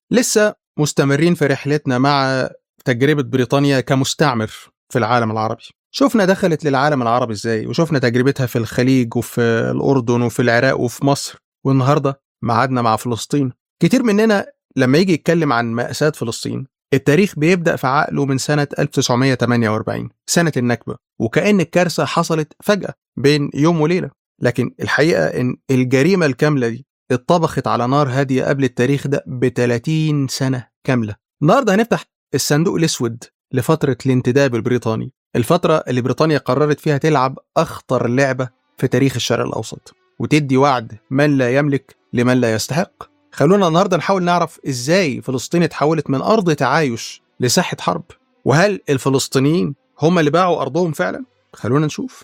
لسه مستمرين في رحلتنا مع تجربة بريطانيا كمستعمر في العالم العربي شفنا دخلت للعالم العربي ازاي وشفنا تجربتها في الخليج وفي الأردن وفي العراق وفي مصر والنهاردة معادنا مع فلسطين كتير مننا لما يجي يتكلم عن مأساة فلسطين التاريخ بيبدأ في عقله من سنة 1948 سنة النكبة وكأن الكارثة حصلت فجأة بين يوم وليلة لكن الحقيقة إن الجريمة الكاملة دي اتطبخت على نار هادية قبل التاريخ ده ب 30 سنة كاملة النهاردة هنفتح الصندوق الأسود لفترة الانتداب البريطاني الفترة اللي بريطانيا قررت فيها تلعب أخطر لعبة في تاريخ الشرق الأوسط وتدي وعد من لا يملك لمن لا يستحق خلونا النهاردة نحاول نعرف إزاي فلسطين اتحولت من أرض تعايش لساحة حرب وهل الفلسطينيين هم اللي باعوا أرضهم فعلا؟ خلونا نشوف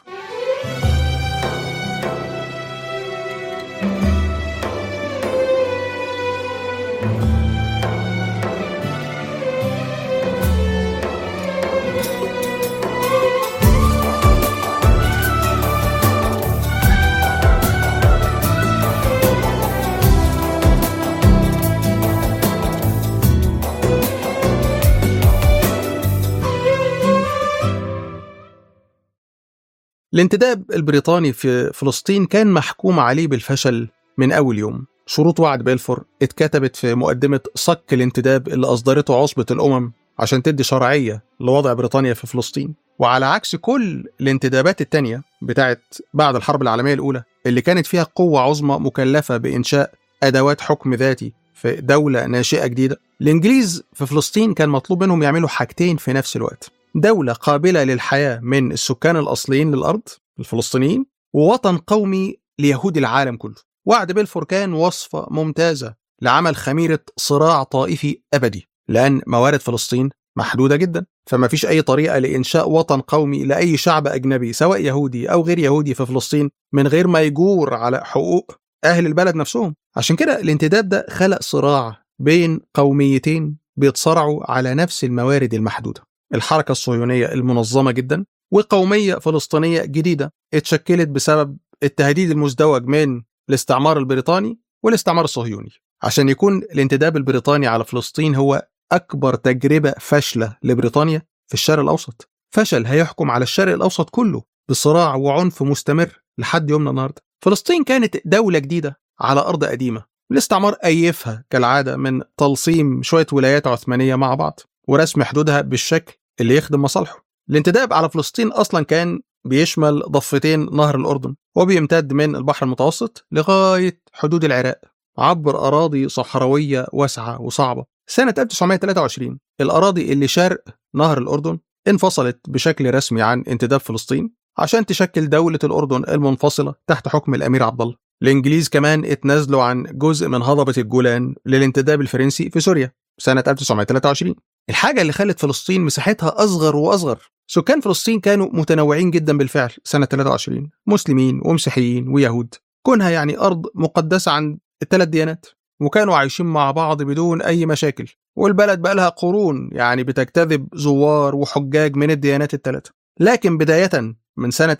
الانتداب البريطاني في فلسطين كان محكوم عليه بالفشل من أول يوم شروط وعد بلفور اتكتبت في مقدمة صك الانتداب اللي أصدرته عصبة الأمم عشان تدي شرعية لوضع بريطانيا في فلسطين وعلى عكس كل الانتدابات التانية بتاعت بعد الحرب العالمية الأولى اللي كانت فيها قوة عظمى مكلفة بإنشاء أدوات حكم ذاتي في دولة ناشئة جديدة الإنجليز في فلسطين كان مطلوب منهم يعملوا حاجتين في نفس الوقت دولة قابلة للحياة من السكان الأصليين للأرض الفلسطينيين ووطن قومي ليهود العالم كله وعد بلفور كان وصفة ممتازة لعمل خميرة صراع طائفي أبدي لأن موارد فلسطين محدودة جدا فما فيش أي طريقة لإنشاء وطن قومي لأي شعب أجنبي سواء يهودي أو غير يهودي في فلسطين من غير ما يجور على حقوق أهل البلد نفسهم عشان كده الانتداب ده خلق صراع بين قوميتين بيتصارعوا على نفس الموارد المحدودة الحركة الصهيونية المنظمة جدا وقومية فلسطينية جديدة اتشكلت بسبب التهديد المزدوج من الاستعمار البريطاني والاستعمار الصهيوني عشان يكون الانتداب البريطاني على فلسطين هو أكبر تجربة فاشلة لبريطانيا في الشرق الأوسط فشل هيحكم على الشرق الأوسط كله بصراع وعنف مستمر لحد يومنا النهاردة فلسطين كانت دولة جديدة على أرض قديمة الاستعمار أيفها كالعادة من تلصيم شوية ولايات عثمانية مع بعض ورسم حدودها بالشكل اللي يخدم مصالحه الانتداب على فلسطين أصلا كان بيشمل ضفتين نهر الأردن وبيمتد من البحر المتوسط لغاية حدود العراق عبر أراضي صحراوية واسعة وصعبة سنة 1923 الأراضي اللي شرق نهر الأردن انفصلت بشكل رسمي عن انتداب فلسطين عشان تشكل دولة الأردن المنفصلة تحت حكم الأمير عبد الله الإنجليز كمان اتنازلوا عن جزء من هضبة الجولان للانتداب الفرنسي في سوريا سنة 1923 الحاجة اللي خلت فلسطين مساحتها أصغر وأصغر سكان فلسطين كانوا متنوعين جدا بالفعل سنة 23 مسلمين ومسيحيين ويهود كونها يعني أرض مقدسة عن الثلاث ديانات وكانوا عايشين مع بعض بدون أي مشاكل والبلد بقى لها قرون يعني بتجتذب زوار وحجاج من الديانات الثلاثة لكن بداية من سنة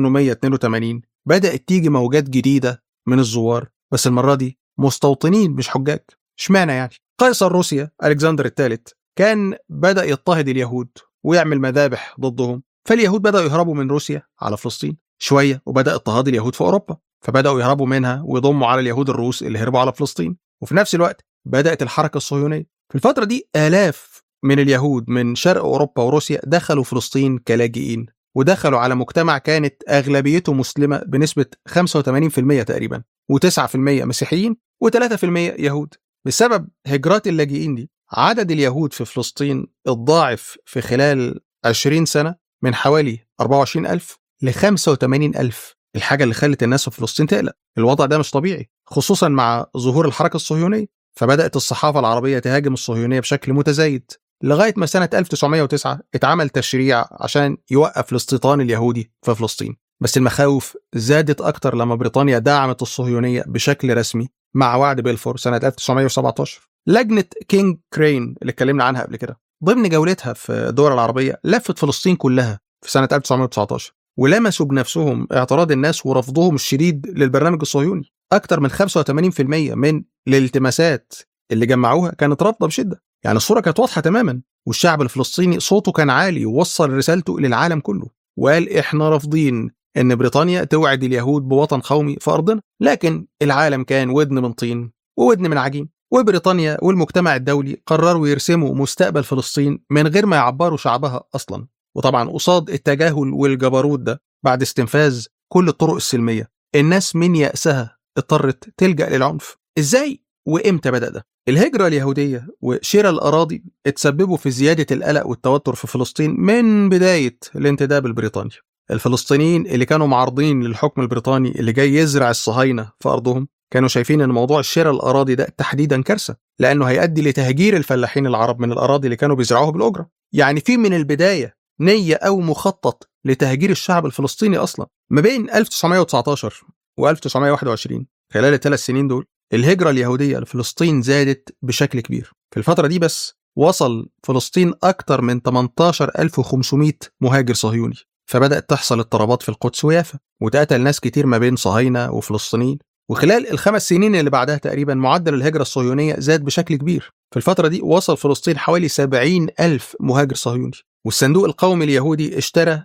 1882 بدأت تيجي موجات جديدة من الزوار بس المرة دي مستوطنين مش حجاج اشمعنى يعني قيصر روسيا ألكسندر الثالث كان بدأ يضطهد اليهود ويعمل مذابح ضدهم فاليهود بدأوا يهربوا من روسيا على فلسطين شوية وبدأ اضطهاد اليهود في أوروبا فبدأوا يهربوا منها ويضموا على اليهود الروس اللي هربوا على فلسطين وفي نفس الوقت بدأت الحركة الصهيونية في الفترة دي آلاف من اليهود من شرق أوروبا وروسيا دخلوا فلسطين كلاجئين ودخلوا على مجتمع كانت أغلبيته مسلمة بنسبة 85% تقريبا و9% مسيحيين و3% يهود بسبب هجرات اللاجئين دي عدد اليهود في فلسطين اتضاعف في خلال 20 سنة من حوالي 24000 ل 85000 الحاجة اللي خلت الناس في فلسطين تقلق الوضع ده مش طبيعي خصوصا مع ظهور الحركة الصهيونية فبدأت الصحافة العربية تهاجم الصهيونية بشكل متزايد لغاية ما سنة 1909 اتعمل تشريع عشان يوقف الاستيطان اليهودي في فلسطين بس المخاوف زادت أكتر لما بريطانيا دعمت الصهيونية بشكل رسمي مع وعد بلفور سنة 1917 لجنة كينج كرين اللي اتكلمنا عنها قبل كده ضمن جولتها في الدول العربية لفت فلسطين كلها في سنة 1919 ولمسوا بنفسهم اعتراض الناس ورفضهم الشديد للبرنامج الصهيوني أكثر من 85% من الالتماسات اللي جمعوها كانت رافضه بشده يعني الصوره كانت واضحه تماما والشعب الفلسطيني صوته كان عالي ووصل رسالته للعالم كله وقال احنا رافضين ان بريطانيا توعد اليهود بوطن قومي في ارضنا لكن العالم كان ودن من طين وودن من عجين وبريطانيا والمجتمع الدولي قرروا يرسموا مستقبل فلسطين من غير ما يعبروا شعبها اصلا وطبعا قصاد التجاهل والجبروت ده بعد استنفاذ كل الطرق السلميه الناس من يأسها اضطرت تلجأ للعنف ازاي وامتى بدأ ده الهجرة اليهودية وشراء الأراضي اتسببوا في زيادة القلق والتوتر في فلسطين من بداية الانتداب البريطاني الفلسطينيين اللي كانوا معارضين للحكم البريطاني اللي جاي يزرع الصهاينة في أرضهم كانوا شايفين ان موضوع شراء الاراضي ده تحديدا كارثه لانه هيؤدي لتهجير الفلاحين العرب من الاراضي اللي كانوا بيزرعوها بالاجره يعني في من البدايه نيه او مخطط لتهجير الشعب الفلسطيني اصلا ما بين 1919 و 1921 خلال الثلاث سنين دول الهجرة اليهودية لفلسطين زادت بشكل كبير في الفترة دي بس وصل فلسطين أكثر من 18500 مهاجر صهيوني فبدأت تحصل اضطرابات في القدس ويافا وتقتل ناس كتير ما بين صهاينة وفلسطينيين وخلال الخمس سنين اللي بعدها تقريبا معدل الهجرة الصهيونية زاد بشكل كبير في الفترة دي وصل فلسطين حوالي 70 ألف مهاجر صهيوني والصندوق القومي اليهودي اشترى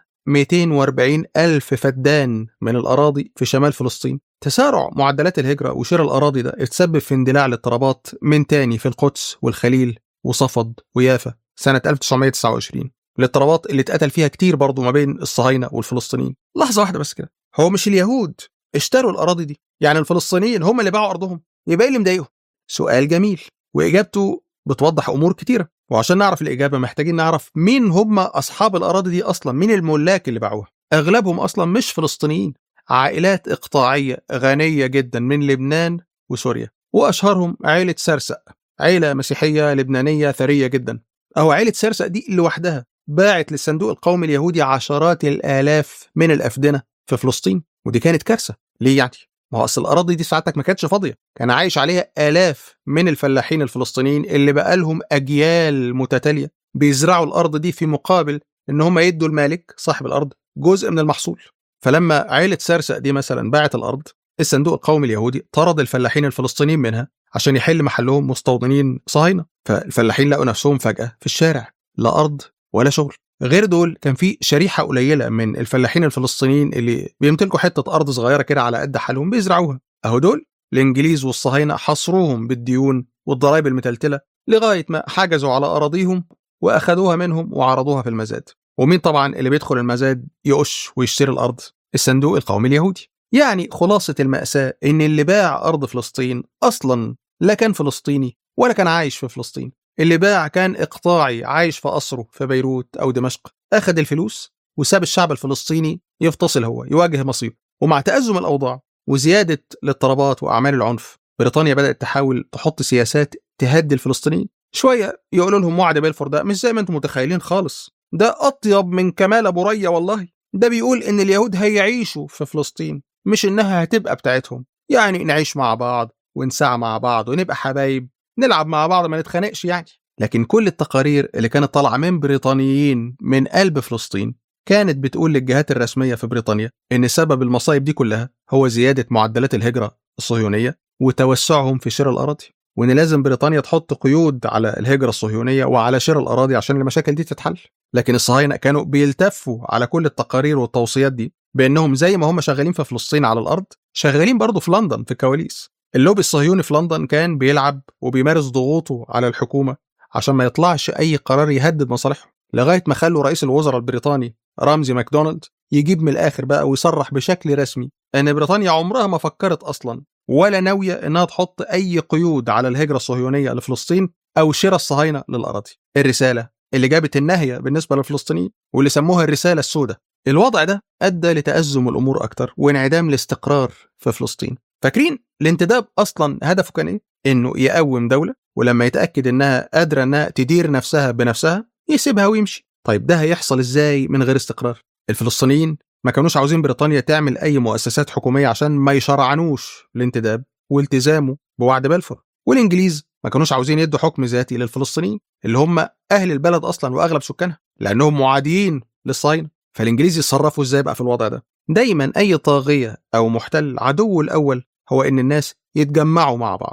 240 ألف فدان من الأراضي في شمال فلسطين تسارع معدلات الهجرة وشراء الأراضي ده اتسبب في اندلاع الاضطرابات من تاني في القدس والخليل وصفد ويافا سنة 1929 الاضطرابات اللي اتقتل فيها كتير برضه ما بين الصهاينة والفلسطينيين لحظة واحدة بس كده هو مش اليهود اشتروا الأراضي دي يعني الفلسطينيين هم اللي باعوا أرضهم يبقى إيه اللي مضايقهم سؤال جميل وإجابته بتوضح أمور كتيرة وعشان نعرف الإجابة محتاجين نعرف مين هم أصحاب الأراضي دي أصلا مين الملاك اللي باعوها أغلبهم أصلا مش فلسطينيين عائلات إقطاعية غنية جدا من لبنان وسوريا وأشهرهم عائلة سرسق عيلة مسيحية لبنانية ثرية جدا أو عائلة سرسق دي لوحدها باعت للصندوق القومي اليهودي عشرات الآلاف من الأفدنة في فلسطين ودي كانت كارثة ليه يعني؟ ما هو أصل الأراضي دي ساعتك ما كانتش فاضية كان عايش عليها آلاف من الفلاحين الفلسطينيين اللي بقالهم أجيال متتالية بيزرعوا الأرض دي في مقابل إن هم يدوا المالك صاحب الأرض جزء من المحصول فلما عائلة سرسق دي مثلا باعت الأرض الصندوق القومي اليهودي طرد الفلاحين الفلسطينيين منها عشان يحل محلهم مستوطنين صهاينة فالفلاحين لقوا نفسهم فجأة في الشارع لا أرض ولا شغل غير دول كان في شريحة قليلة من الفلاحين الفلسطينيين اللي بيمتلكوا حتة أرض صغيرة كده على قد حالهم بيزرعوها أهو دول الإنجليز والصهاينة حصروهم بالديون والضرائب المتلتلة لغاية ما حجزوا على أراضيهم وأخذوها منهم وعرضوها في المزاد ومين طبعا اللي بيدخل المزاد يقش ويشتري الأرض الصندوق القومي اليهودي يعني خلاصة المأساة إن اللي باع أرض فلسطين أصلا لا كان فلسطيني ولا كان عايش في فلسطين اللي باع كان إقطاعي عايش في قصره في بيروت أو دمشق أخذ الفلوس وساب الشعب الفلسطيني يفتصل هو يواجه مصيبه ومع تأزم الأوضاع وزيادة الاضطرابات وأعمال العنف بريطانيا بدأت تحاول تحط سياسات تهدي الفلسطينيين شوية يقولوا لهم وعد بلفور ده مش زي ما انتم متخيلين خالص ده أطيب من كمال أبو ريا والله ده بيقول إن اليهود هيعيشوا في فلسطين مش إنها هتبقى بتاعتهم يعني نعيش مع بعض ونسعى مع بعض ونبقى حبايب نلعب مع بعض ما نتخانقش يعني لكن كل التقارير اللي كانت طالعة من بريطانيين من قلب فلسطين كانت بتقول للجهات الرسمية في بريطانيا إن سبب المصايب دي كلها هو زيادة معدلات الهجرة الصهيونية وتوسعهم في شراء الأراضي وإن لازم بريطانيا تحط قيود على الهجرة الصهيونية وعلى شراء الأراضي عشان المشاكل دي تتحل لكن الصهاينة كانوا بيلتفوا على كل التقارير والتوصيات دي بأنهم زي ما هم شغالين في فلسطين على الأرض شغالين برضه في لندن في الكواليس اللوبي الصهيوني في لندن كان بيلعب وبيمارس ضغوطه على الحكومة عشان ما يطلعش أي قرار يهدد مصالحهم لغاية ما خلوا رئيس الوزراء البريطاني رامزي ماكدونالد يجيب من الآخر بقى ويصرح بشكل رسمي أن بريطانيا عمرها ما فكرت أصلا ولا ناوية إنها تحط أي قيود على الهجرة الصهيونية لفلسطين أو شراء الصهاينة للأراضي الرسالة اللي جابت النهية بالنسبة للفلسطينيين واللي سموها الرسالة السوداء الوضع ده أدى لتأزم الأمور أكتر وانعدام الاستقرار في فلسطين فاكرين الانتداب أصلا هدفه كان إيه؟ إنه يقوم دولة ولما يتأكد إنها قادرة إنها تدير نفسها بنفسها يسيبها ويمشي طيب ده هيحصل إزاي من غير استقرار الفلسطينيين ما كانوش عاوزين بريطانيا تعمل أي مؤسسات حكومية عشان ما يشرعنوش الانتداب والتزامه بوعد بلفور والإنجليز ما كانوش عاوزين يدوا حكم ذاتي للفلسطينيين اللي هم أهل البلد أصلا وأغلب سكانها لأنهم معاديين للصهاينة فالإنجليز يتصرفوا إزاي بقى في الوضع ده دايما أي طاغية أو محتل عدوه الأول هو إن الناس يتجمعوا مع بعض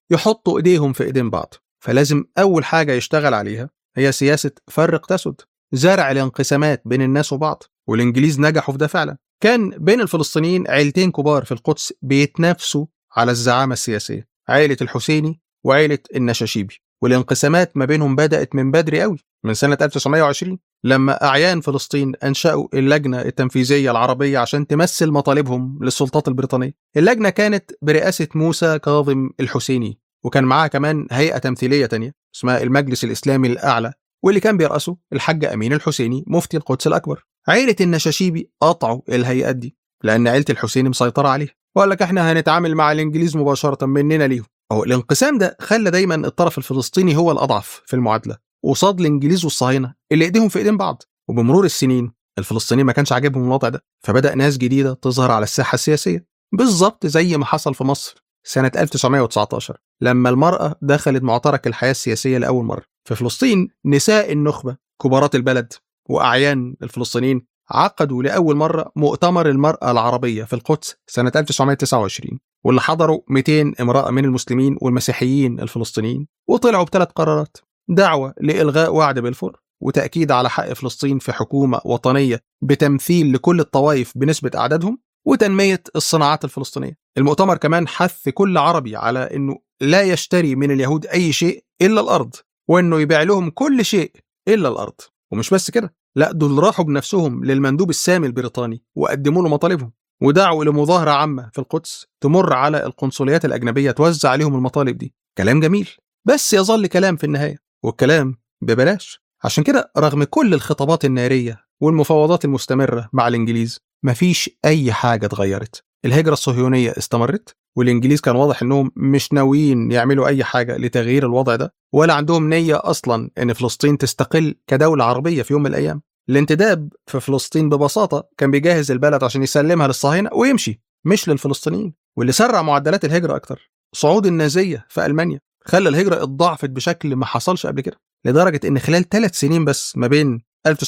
يحطوا إيديهم في إيدين بعض فلازم أول حاجة يشتغل عليها هي سياسة فرق تسد زرع الانقسامات بين الناس وبعض والإنجليز نجحوا في ده فعلا كان بين الفلسطينيين عيلتين كبار في القدس بيتنافسوا على الزعامة السياسية عائلة الحسيني وعائلة النشاشيبي والانقسامات ما بينهم بدأت من بدري قوي من سنة 1920 لما أعيان فلسطين أنشأوا اللجنة التنفيذية العربية عشان تمثل مطالبهم للسلطات البريطانية اللجنة كانت برئاسة موسى كاظم الحسيني وكان معاها كمان هيئة تمثيلية تانية اسمها المجلس الإسلامي الأعلى واللي كان بيرأسه الحاج أمين الحسيني مفتي القدس الأكبر عيلة النشاشيبي قطعوا الهيئات دي لأن عيلة الحسيني مسيطرة عليها وقال لك احنا هنتعامل مع الإنجليز مباشرة مننا ليهم أو الانقسام ده خلى دايما الطرف الفلسطيني هو الأضعف في المعادلة قصاد الإنجليز والصهاينة اللي إيديهم في إيدين بعض وبمرور السنين الفلسطينيين ما كانش عاجبهم الوضع ده فبدأ ناس جديدة تظهر على الساحة السياسية بالظبط زي ما حصل في مصر سنة 1919 لما المرأة دخلت معترك الحياة السياسية لأول مرة في فلسطين نساء النخبة كبارات البلد وأعيان الفلسطينيين عقدوا لأول مرة مؤتمر المرأة العربية في القدس سنة 1929 واللي حضروا 200 امرأة من المسلمين والمسيحيين الفلسطينيين وطلعوا بثلاث قرارات دعوة لإلغاء وعد بلفور وتأكيد على حق فلسطين في حكومة وطنية بتمثيل لكل الطوائف بنسبة أعدادهم وتنمية الصناعات الفلسطينية المؤتمر كمان حث كل عربي على أنه لا يشتري من اليهود أي شيء إلا الأرض وأنه يبيع لهم كل شيء إلا الأرض ومش بس كده لا دول راحوا بنفسهم للمندوب السامي البريطاني وقدموا له مطالبهم ودعوا لمظاهرة عامة في القدس تمر على القنصليات الأجنبية توزع عليهم المطالب دي كلام جميل بس يظل كلام في النهاية والكلام ببلاش عشان كده رغم كل الخطابات النارية والمفاوضات المستمرة مع الإنجليز مفيش أي حاجة اتغيرت الهجرة الصهيونية استمرت والإنجليز كان واضح إنهم مش ناويين يعملوا أي حاجة لتغيير الوضع ده ولا عندهم نية أصلا إن فلسطين تستقل كدولة عربية في يوم من الأيام الانتداب في فلسطين ببساطة كان بيجهز البلد عشان يسلمها للصهاينة ويمشي مش للفلسطينيين واللي سرع معدلات الهجرة أكتر صعود النازية في ألمانيا خلى الهجرة اتضاعفت بشكل ما حصلش قبل كده لدرجة إن خلال ثلاث سنين بس ما بين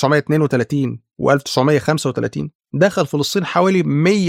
1932 و 1935 دخل فلسطين حوالي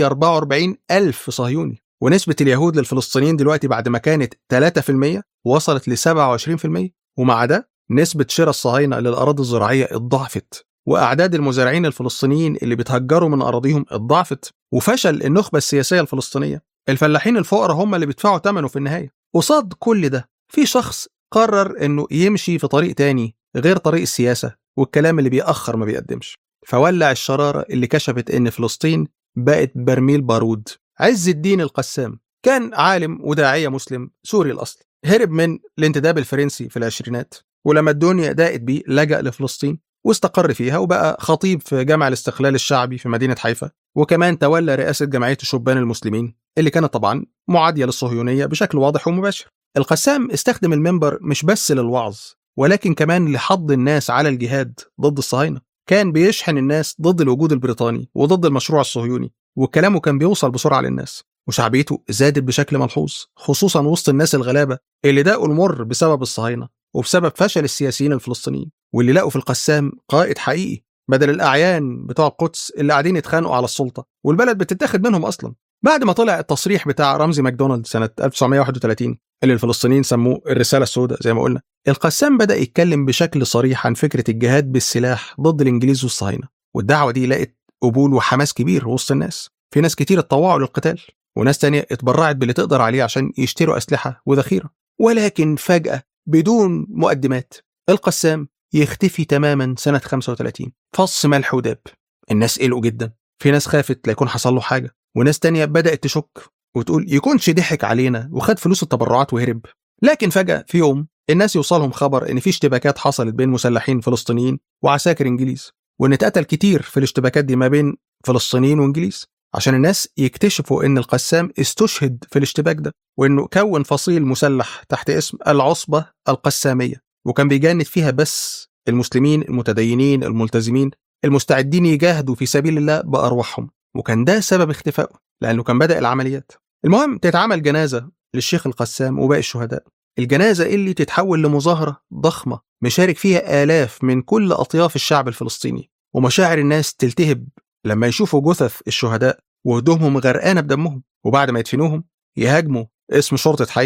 144 ألف صهيوني ونسبة اليهود للفلسطينيين دلوقتي بعد ما كانت 3% وصلت ل 27% ومع ده نسبة شراء الصهاينة للأراضي الزراعية اتضاعفت وأعداد المزارعين الفلسطينيين اللي بيتهجروا من أراضيهم اتضاعفت وفشل النخبة السياسية الفلسطينية الفلاحين الفقراء هم اللي بيدفعوا ثمنه في النهاية قصاد كل ده في شخص قرر انه يمشي في طريق تاني غير طريق السياسة والكلام اللي بيأخر ما بيقدمش فولع الشرارة اللي كشفت ان فلسطين بقت برميل بارود عز الدين القسام كان عالم وداعية مسلم سوري الأصل هرب من الانتداب الفرنسي في العشرينات ولما الدنيا ضاقت بيه لجأ لفلسطين واستقر فيها وبقى خطيب في جامع الاستقلال الشعبي في مدينة حيفا وكمان تولى رئاسة جمعية الشبان المسلمين اللي كانت طبعا معادية للصهيونية بشكل واضح ومباشر القسام استخدم المنبر مش بس للوعظ ولكن كمان لحض الناس على الجهاد ضد الصهاينة كان بيشحن الناس ضد الوجود البريطاني وضد المشروع الصهيوني وكلامه كان بيوصل بسرعة للناس وشعبيته زادت بشكل ملحوظ خصوصا وسط الناس الغلابة اللي داقوا المر بسبب الصهاينة وبسبب فشل السياسيين الفلسطينيين واللي لقوا في القسام قائد حقيقي بدل الأعيان بتوع القدس اللي قاعدين يتخانقوا على السلطة والبلد بتتاخد منهم أصلا بعد ما طلع التصريح بتاع رمزي ماكدونالد سنة 1931 اللي الفلسطينيين سموه الرسالة السوداء زي ما قلنا القسام بدأ يتكلم بشكل صريح عن فكرة الجهاد بالسلاح ضد الإنجليز والصهاينة والدعوة دي لقت قبول وحماس كبير وسط الناس في ناس كتير اتطوعوا للقتال وناس تانية اتبرعت باللي تقدر عليه عشان يشتروا أسلحة وذخيرة ولكن فجأة بدون مقدمات القسام يختفي تماما سنة 35 فص ملح وداب الناس قلقوا جدا في ناس خافت لا يكون حصل له حاجة وناس تانية بدأت تشك وتقول يكونش ضحك علينا وخد فلوس التبرعات وهرب لكن فجأة في يوم الناس يوصلهم خبر إن في اشتباكات حصلت بين مسلحين فلسطينيين وعساكر إنجليز وإن اتقتل كتير في الاشتباكات دي ما بين فلسطينيين وإنجليز عشان الناس يكتشفوا إن القسام استشهد في الاشتباك ده وإنه كون فصيل مسلح تحت اسم العصبة القسامية وكان بيجند فيها بس المسلمين المتدينين الملتزمين المستعدين يجاهدوا في سبيل الله بأرواحهم وكان ده سبب اختفائه لأنه كان بدأ العمليات المهم تتعمل جنازة للشيخ القسام وباقي الشهداء الجنازة اللي تتحول لمظاهرة ضخمة مشارك فيها آلاف من كل أطياف الشعب الفلسطيني ومشاعر الناس تلتهب لما يشوفوا جثث الشهداء وهدومهم غرقانة بدمهم وبعد ما يدفنوهم يهاجموا اسم شرطة حيفا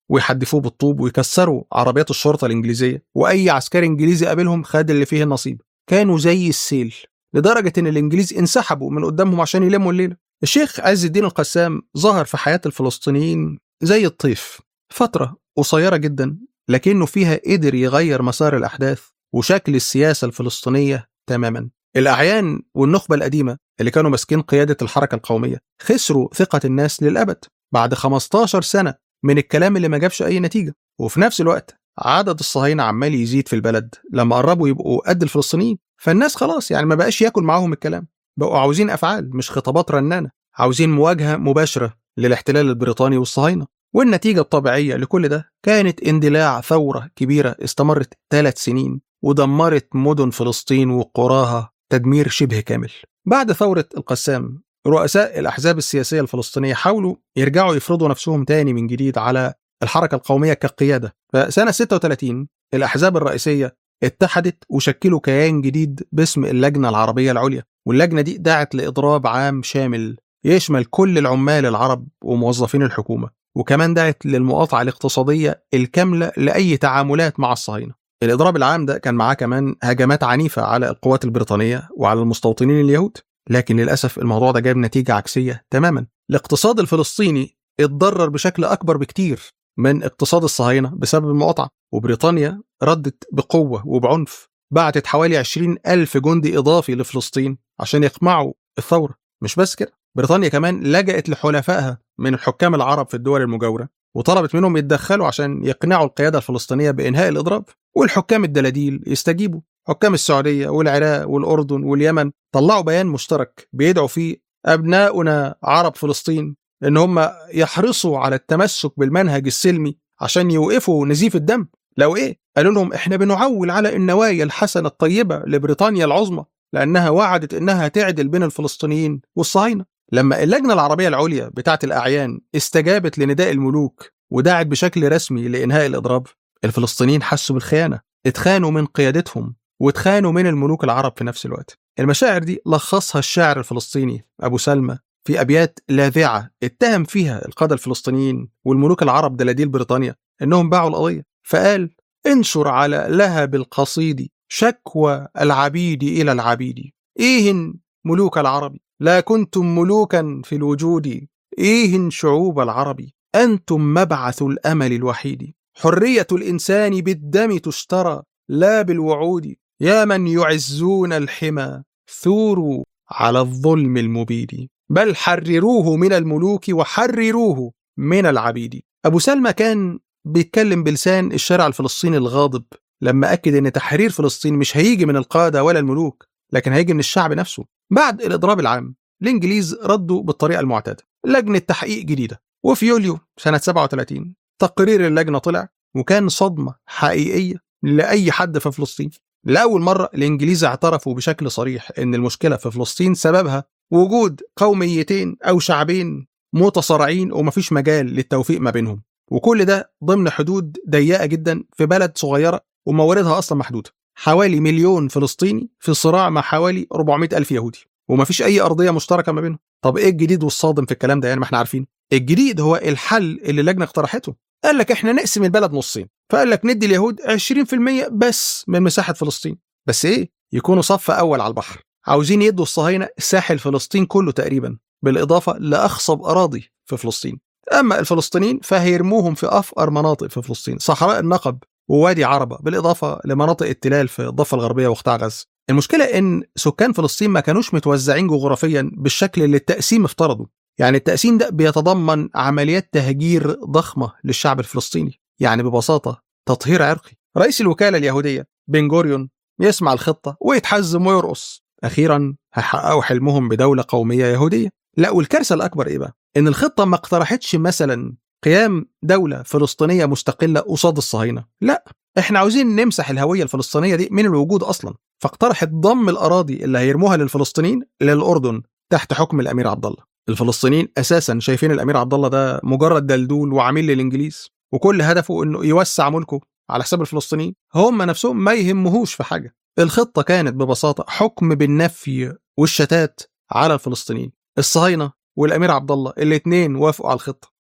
ويحدفوه بالطوب ويكسروا عربيات الشرطة الإنجليزية وأي عسكري إنجليزي قابلهم خد اللي فيه النصيب كانوا زي السيل لدرجة إن الإنجليز انسحبوا من قدامهم عشان يلموا الليلة الشيخ عز الدين القسام ظهر في حياة الفلسطينيين زي الطيف فترة قصيرة جدا لكنه فيها قدر يغير مسار الأحداث وشكل السياسة الفلسطينية تماما الأعيان والنخبة القديمة اللي كانوا ماسكين قيادة الحركة القومية خسروا ثقة الناس للأبد بعد 15 سنة من الكلام اللي ما جابش أي نتيجة وفي نفس الوقت عدد الصهاينة عمال يزيد في البلد لما قربوا يبقوا قد الفلسطينيين فالناس خلاص يعني ما بقاش ياكل معاهم الكلام بقوا عاوزين أفعال مش خطابات رنانة عاوزين مواجهة مباشرة للاحتلال البريطاني والصهاينة والنتيجة الطبيعية لكل ده كانت اندلاع ثورة كبيرة استمرت ثلاث سنين ودمرت مدن فلسطين وقراها تدمير شبه كامل بعد ثورة القسام رؤساء الأحزاب السياسية الفلسطينية حاولوا يرجعوا يفرضوا نفسهم تاني من جديد على الحركة القومية كقيادة فسنة 36 الأحزاب الرئيسية اتحدت وشكلوا كيان جديد باسم اللجنة العربية العليا واللجنة دي دعت لإضراب عام شامل يشمل كل العمال العرب وموظفين الحكومة وكمان دعت للمقاطعة الاقتصادية الكاملة لأي تعاملات مع الصهاينة الإضراب العام ده كان معاه كمان هجمات عنيفة على القوات البريطانية وعلى المستوطنين اليهود لكن للأسف الموضوع ده جاب نتيجة عكسية تماما الاقتصاد الفلسطيني اتضرر بشكل أكبر بكتير من اقتصاد الصهاينة بسبب المقاطعة وبريطانيا ردت بقوة وبعنف بعتت حوالي 20 ألف جندي إضافي لفلسطين عشان يقمعوا الثورة مش بس كده بريطانيا كمان لجأت لحلفائها من الحكام العرب في الدول المجاورة وطلبت منهم يتدخلوا عشان يقنعوا القيادة الفلسطينية بإنهاء الإضراب والحكام الدلاديل يستجيبوا حكام السعودية والعراق والأردن واليمن طلعوا بيان مشترك بيدعوا فيه أبناؤنا عرب فلسطين إن هم يحرصوا على التمسك بالمنهج السلمي عشان يوقفوا نزيف الدم لو إيه؟ قالوا لهم إحنا بنعول على النوايا الحسنة الطيبة لبريطانيا العظمى لأنها وعدت إنها تعدل بين الفلسطينيين والصهاينة لما اللجنة العربية العليا بتاعت الأعيان استجابت لنداء الملوك ودعت بشكل رسمي لإنهاء الإضراب الفلسطينيين حسوا بالخيانة اتخانوا من قيادتهم واتخانوا من الملوك العرب في نفس الوقت المشاعر دي لخصها الشاعر الفلسطيني أبو سلمى في أبيات لاذعة اتهم فيها القادة الفلسطينيين والملوك العرب دلاديل بريطانيا إنهم باعوا القضية فقال انشر على لهب القصيد شكوى العبيد إلى العبيد إيه ملوك العرب لا كنتم ملوكا في الوجود إيه شعوب العرب أنتم مبعث الأمل الوحيد حرية الإنسان بالدم تشترى لا بالوعود يا من يعزون الحمى ثوروا على الظلم المبيد بل حرروه من الملوك وحرروه من العبيد أبو سلمى كان بيتكلم بلسان الشارع الفلسطيني الغاضب لما أكد أن تحرير فلسطين مش هيجي من القادة ولا الملوك لكن هيجي من الشعب نفسه بعد الإضراب العام الإنجليز ردوا بالطريقة المعتادة لجنة تحقيق جديدة وفي يوليو سنة 37 تقرير اللجنة طلع وكان صدمة حقيقية لأي حد في فلسطين لأول مرة الإنجليز اعترفوا بشكل صريح أن المشكلة في فلسطين سببها وجود قوميتين أو شعبين متصارعين ومفيش مجال للتوفيق ما بينهم وكل ده ضمن حدود ضيقة جدا في بلد صغيرة ومواردها أصلا محدودة حوالي مليون فلسطيني في صراع مع حوالي 400 ألف يهودي ومفيش أي أرضية مشتركة ما بينهم طب إيه الجديد والصادم في الكلام ده يعني ما احنا عارفين الجديد هو الحل اللي اللجنة اقترحته قال لك احنا نقسم البلد نصين فقال لك ندي اليهود 20% بس من مساحة فلسطين بس ايه يكونوا صف أول على البحر عاوزين يدوا الصهاينة ساحل فلسطين كله تقريبا بالإضافة لأخصب أراضي في فلسطين أما الفلسطينيين فهيرموهم في أفقر مناطق في فلسطين صحراء النقب ووادي عربة بالإضافة لمناطق التلال في الضفة الغربية وقطاع غزة المشكلة إن سكان فلسطين ما كانوش متوزعين جغرافيا بالشكل اللي التقسيم افترضه يعني التقسيم ده بيتضمن عمليات تهجير ضخمة للشعب الفلسطيني يعني ببساطة تطهير عرقي رئيس الوكالة اليهودية بن جوريون يسمع الخطة ويتحزم ويرقص أخيرا هيحققوا حلمهم بدولة قومية يهودية لا والكارثة الأكبر إيه بقى؟ إن الخطة ما اقترحتش مثلا قيام دولة فلسطينية مستقلة قصاد الصهاينة لا احنا عاوزين نمسح الهوية الفلسطينية دي من الوجود أصلا فاقترحت ضم الأراضي اللي هيرموها للفلسطينيين للأردن تحت حكم الأمير عبد الله الفلسطينيين أساسا شايفين الأمير عبد الله ده مجرد دلدول وعميل للإنجليز وكل هدفه إنه يوسع ملكه على حساب الفلسطينيين هم نفسهم ما يهمهوش في حاجة الخطة كانت ببساطة حكم بالنفي والشتات على الفلسطينيين الصهاينة والأمير عبد الله الاثنين وافقوا على الخطة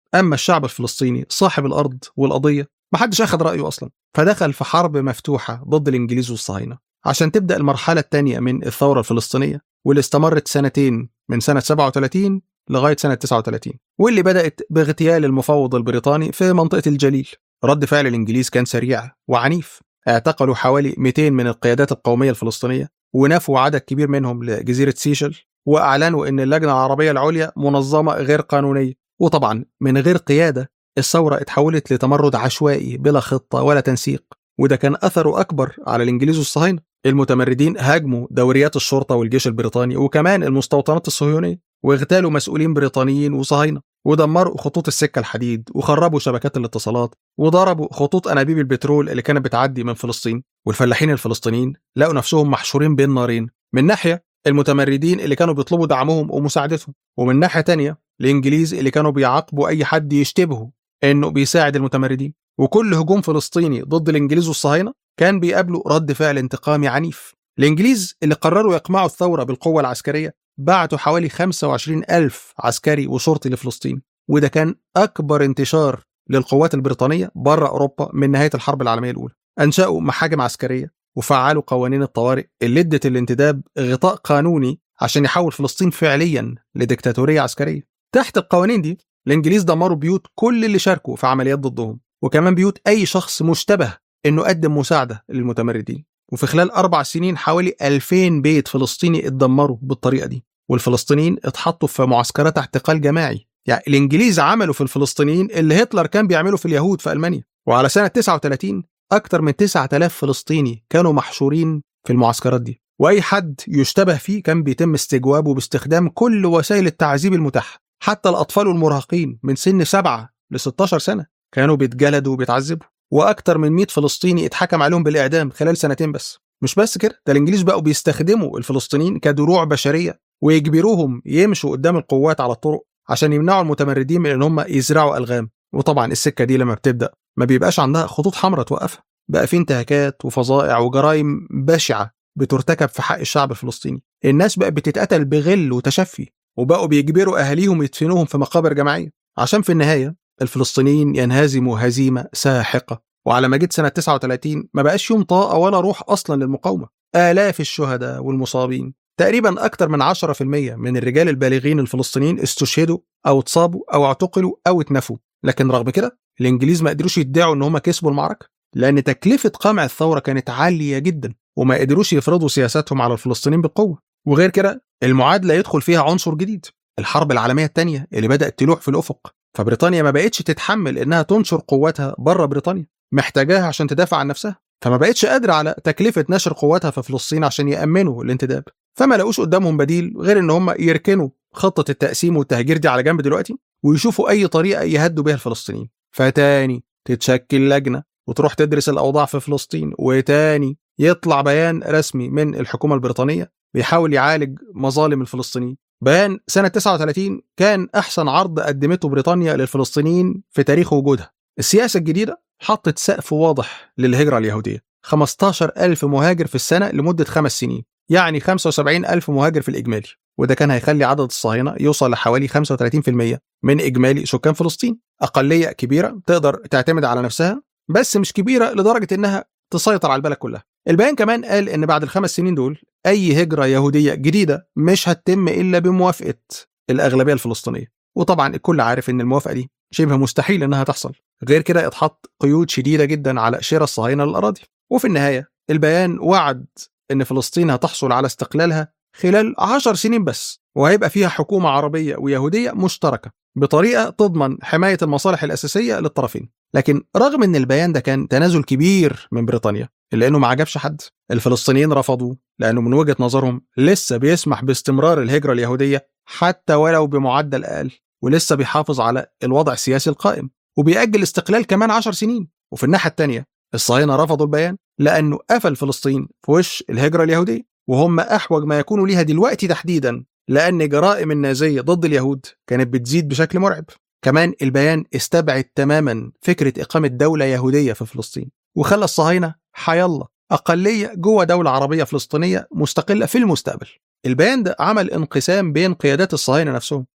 أما الشعب الفلسطيني صاحب الأرض والقضية محدش أخد رأيه أصلا فدخل في حرب مفتوحة ضد الإنجليز والصهاينة عشان تبدأ المرحلة الثانية من الثورة الفلسطينية واللي استمرت سنتين من سنة 37 لغاية سنة 39 واللي بدأت باغتيال المفوض البريطاني في منطقة الجليل رد فعل الإنجليز كان سريع وعنيف اعتقلوا حوالي 200 من القيادات القومية الفلسطينية ونفوا عدد كبير منهم لجزيرة سيشل وأعلنوا أن اللجنة العربية العليا منظمة غير قانونية وطبعا من غير قيادة الثورة اتحولت لتمرد عشوائي بلا خطة ولا تنسيق وده كان أثره أكبر على الإنجليز والصهاينة المتمردين هاجموا دوريات الشرطة والجيش البريطاني وكمان المستوطنات الصهيونية واغتالوا مسؤولين بريطانيين وصهاينة ودمروا خطوط السكة الحديد وخربوا شبكات الاتصالات وضربوا خطوط أنابيب البترول اللي كانت بتعدي من فلسطين والفلاحين الفلسطينيين لقوا نفسهم محشورين بين نارين من ناحية المتمردين اللي كانوا بيطلبوا دعمهم ومساعدتهم ومن ناحية تانية الإنجليز اللي كانوا بيعاقبوا أي حد يشتبهه إنه بيساعد المتمردين وكل هجوم فلسطيني ضد الإنجليز والصهاينة كان بيقابله رد فعل انتقامي عنيف الإنجليز اللي قرروا يقمعوا الثورة بالقوة العسكرية بعتوا حوالي 25 ألف عسكري وشرطي لفلسطين وده كان أكبر انتشار للقوات البريطانية بره أوروبا من نهاية الحرب العالمية الأولى أنشأوا محاجم عسكرية وفعلوا قوانين الطوارئ اللي ادت الانتداب غطاء قانوني عشان يحول فلسطين فعليا لديكتاتورية عسكرية تحت القوانين دي الإنجليز دمروا بيوت كل اللي شاركوا في عمليات ضدهم وكمان بيوت أي شخص مشتبه إنه قدم مساعدة للمتمردين وفي خلال أربع سنين حوالي 2000 بيت فلسطيني اتدمروا بالطريقة دي والفلسطينيين اتحطوا في معسكرات اعتقال جماعي يعني الإنجليز عملوا في الفلسطينيين اللي هتلر كان بيعمله في اليهود في ألمانيا وعلى سنة 39 أكثر من 9000 فلسطيني كانوا محشورين في المعسكرات دي وأي حد يشتبه فيه كان بيتم استجوابه باستخدام كل وسائل التعذيب المتاحة حتى الأطفال والمراهقين من سن 7 ل 16 سنة كانوا بيتجلدوا وبيتعذبوا وأكثر من 100 فلسطيني اتحكم عليهم بالإعدام خلال سنتين بس مش بس كده ده الإنجليز بقوا بيستخدموا الفلسطينيين كدروع بشرية ويجبروهم يمشوا قدام القوات على الطرق عشان يمنعوا المتمردين من ان هم يزرعوا الغام وطبعا السكه دي لما بتبدا ما بيبقاش عندها خطوط حمراء توقفها بقى في انتهاكات وفظائع وجرائم بشعه بترتكب في حق الشعب الفلسطيني الناس بقت بتتقتل بغل وتشفي وبقوا بيجبروا اهاليهم يدفنوهم في مقابر جماعيه عشان في النهايه الفلسطينيين ينهزموا هزيمه ساحقه وعلى ما جيت سنه 39 ما بقاش يوم طاقه ولا روح اصلا للمقاومه آلاف الشهداء والمصابين تقريبا أكثر من 10% من الرجال البالغين الفلسطينيين استشهدوا أو اتصابوا أو اعتقلوا أو اتنفوا لكن رغم كده الإنجليز ما قدروش يدعوا إن هم كسبوا المعركة لأن تكلفة قمع الثورة كانت عالية جدا وما قدروش يفرضوا سياساتهم على الفلسطينيين بالقوة وغير كده المعادلة يدخل فيها عنصر جديد الحرب العالمية الثانية اللي بدأت تلوح في الأفق فبريطانيا ما بقتش تتحمل إنها تنشر قواتها بره بريطانيا محتاجاها عشان تدافع عن نفسها فما بقتش قادرة على تكلفة نشر قواتها في فلسطين عشان يأمنوا الانتداب فما لقوش قدامهم بديل غير ان هم يركنوا خطه التقسيم والتهجير دي على جنب دلوقتي ويشوفوا اي طريقه يهدوا بيها الفلسطينيين فتاني تتشكل لجنه وتروح تدرس الاوضاع في فلسطين وتاني يطلع بيان رسمي من الحكومه البريطانيه بيحاول يعالج مظالم الفلسطينيين بيان سنة 39 كان أحسن عرض قدمته بريطانيا للفلسطينيين في تاريخ وجودها السياسة الجديدة حطت سقف واضح للهجرة اليهودية 15 ألف مهاجر في السنة لمدة خمس سنين يعني 75 ألف مهاجر في الإجمالي وده كان هيخلي عدد الصهاينة يوصل لحوالي 35% من إجمالي سكان فلسطين أقلية كبيرة تقدر تعتمد على نفسها بس مش كبيرة لدرجة إنها تسيطر على البلد كلها البيان كمان قال إن بعد الخمس سنين دول أي هجرة يهودية جديدة مش هتتم إلا بموافقة الأغلبية الفلسطينية وطبعا الكل عارف إن الموافقة دي شبه مستحيل إنها تحصل غير كده اتحط قيود شديدة جدا على شراء الصهاينة للأراضي وفي النهاية البيان وعد إن فلسطين هتحصل على استقلالها خلال عشر سنين بس وهيبقى فيها حكومة عربية ويهودية مشتركة بطريقة تضمن حماية المصالح الأساسية للطرفين لكن رغم ان البيان ده كان تنازل كبير من بريطانيا الا انه ما عجبش حد الفلسطينيين رفضوه لانه من وجهه نظرهم لسه بيسمح باستمرار الهجره اليهوديه حتى ولو بمعدل اقل ولسه بيحافظ على الوضع السياسي القائم وبيأجل استقلال كمان عشر سنين وفي الناحيه الثانيه الصهاينه رفضوا البيان لانه قفل فلسطين في وش الهجره اليهوديه وهم احوج ما يكونوا ليها دلوقتي تحديدا لان جرائم النازيه ضد اليهود كانت بتزيد بشكل مرعب كمان البيان استبعد تماما فكرة إقامة دولة يهودية في فلسطين وخلى الصهاينة حيالله أقلية جوه دولة عربية فلسطينية مستقلة في المستقبل البيان ده عمل انقسام بين قيادات الصهاينة نفسهم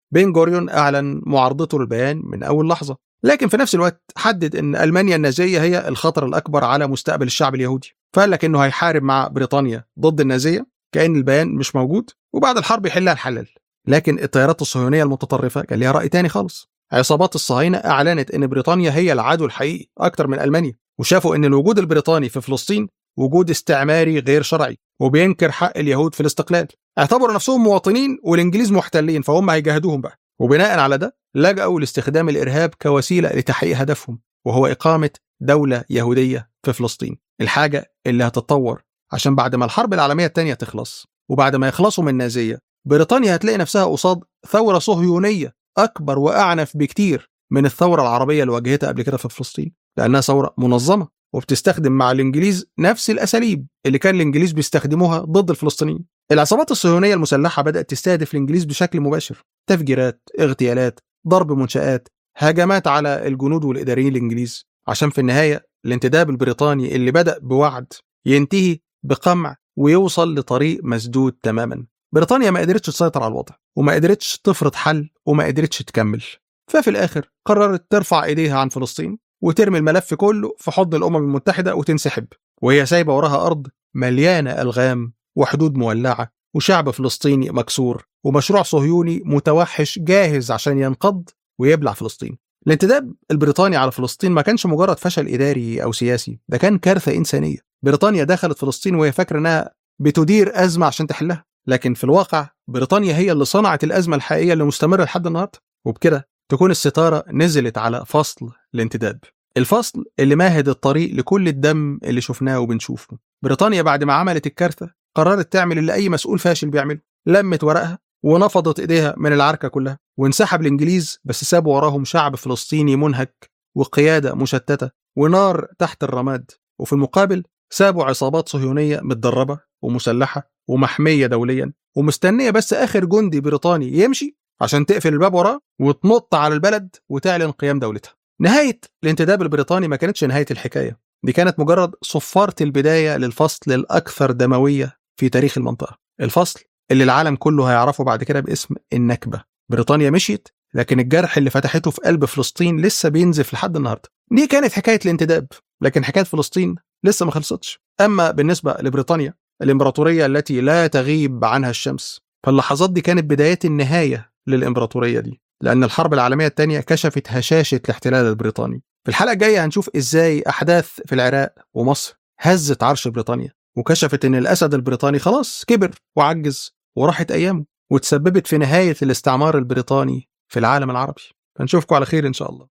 بن جوريون أعلن معارضته للبيان من أول لحظة لكن في نفس الوقت حدد أن ألمانيا النازية هي الخطر الأكبر على مستقبل الشعب اليهودي فقال لك أنه هيحارب مع بريطانيا ضد النازية كأن البيان مش موجود وبعد الحرب يحلها الحلال لكن التيارات الصهيونية المتطرفة كان ليها رأي تاني خالص عصابات الصهاينة أعلنت أن بريطانيا هي العدو الحقيقي أكتر من ألمانيا وشافوا أن الوجود البريطاني في فلسطين وجود استعماري غير شرعي وبينكر حق اليهود في الاستقلال اعتبروا نفسهم مواطنين والإنجليز محتلين فهم هيجاهدوهم بقى وبناء على ده لجأوا لاستخدام الإرهاب كوسيلة لتحقيق هدفهم وهو إقامة دولة يهودية في فلسطين الحاجة اللي هتتطور عشان بعد ما الحرب العالمية الثانية تخلص وبعد ما يخلصوا من النازية بريطانيا هتلاقي نفسها قصاد ثورة صهيونية أكبر وأعنف بكتير من الثورة العربية اللي واجهتها قبل كده في فلسطين لأنها ثورة منظمة وبتستخدم مع الإنجليز نفس الأساليب اللي كان الإنجليز بيستخدموها ضد الفلسطينيين العصابات الصهيونية المسلحة بدأت تستهدف الإنجليز بشكل مباشر تفجيرات اغتيالات ضرب منشآت هجمات على الجنود والإداريين الإنجليز عشان في النهاية الانتداب البريطاني اللي بدأ بوعد ينتهي بقمع ويوصل لطريق مسدود تماما بريطانيا ما قدرتش تسيطر على الوضع وما قدرتش تفرض حل وما قدرتش تكمل ففي الآخر قررت ترفع إيديها عن فلسطين وترمي الملف كله في حضن الأمم المتحدة وتنسحب وهي سايبة وراها أرض مليانة ألغام وحدود مولعة وشعب فلسطيني مكسور ومشروع صهيوني متوحش جاهز عشان ينقض ويبلع فلسطين الانتداب البريطاني على فلسطين ما كانش مجرد فشل إداري أو سياسي ده كان كارثة إنسانية بريطانيا دخلت فلسطين وهي فاكرة إنها بتدير أزمة عشان تحلها لكن في الواقع بريطانيا هي اللي صنعت الأزمة الحقيقية اللي مستمرة لحد النهاردة وبكده تكون الستارة نزلت على فصل الانتداب الفصل اللي ماهد الطريق لكل الدم اللي شفناه وبنشوفه بريطانيا بعد ما عملت الكارثة قررت تعمل اللي أي مسؤول فاشل بيعمله لمت ورقها ونفضت إيديها من العركة كلها وانسحب الإنجليز بس سابوا وراهم شعب فلسطيني منهك وقيادة مشتتة ونار تحت الرماد وفي المقابل سابوا عصابات صهيونية متدربة ومسلحة ومحمية دوليا ومستنية بس آخر جندي بريطاني يمشي عشان تقفل الباب وراه وتنط على البلد وتعلن قيام دولتها نهاية الانتداب البريطاني ما كانتش نهاية الحكاية دي كانت مجرد صفارة البداية للفصل الأكثر دموية في تاريخ المنطقة الفصل اللي العالم كله هيعرفه بعد كده باسم النكبة بريطانيا مشيت لكن الجرح اللي فتحته في قلب فلسطين لسه بينزف لحد النهارده دي كانت حكاية الانتداب لكن حكاية فلسطين لسه ما خلصتش أما بالنسبة لبريطانيا الإمبراطورية التي لا تغيب عنها الشمس فاللحظات دي كانت بدايات النهاية للإمبراطورية دي لأن الحرب العالمية الثانية كشفت هشاشة الاحتلال البريطاني في الحلقة الجاية هنشوف إزاي أحداث في العراق ومصر هزت عرش بريطانيا وكشفت إن الأسد البريطاني خلاص كبر وعجز وراحت أيامه وتسببت في نهاية الاستعمار البريطاني في العالم العربي فنشوفكم على خير إن شاء الله